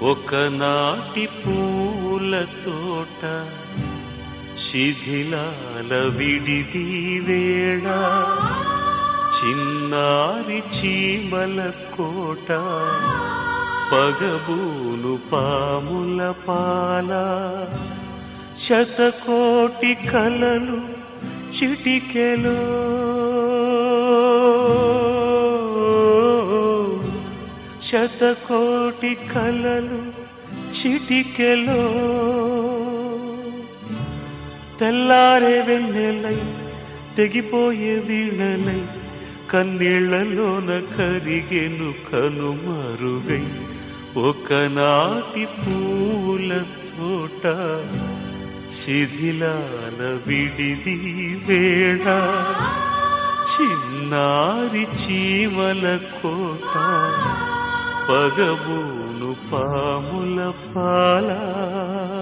ఒకనాటి పూల తోట శిథిలాల విడిది వేళ చిన్నారి చీమల కోట పగబూను పాముల పాల శతకోటి కలలు చిటికెలో శతకోటి కలలు చిటికెలో తెల్లారే వెన్నెలై తెగిపోయే వీణలై కన్నీళ్లలోన కరిగెను కనుమరుగై ఒకనాటి పూల తోట శిథిలాల విడిది వేళ చిన్నారి చీమల కోట పగబూను పాముల పాల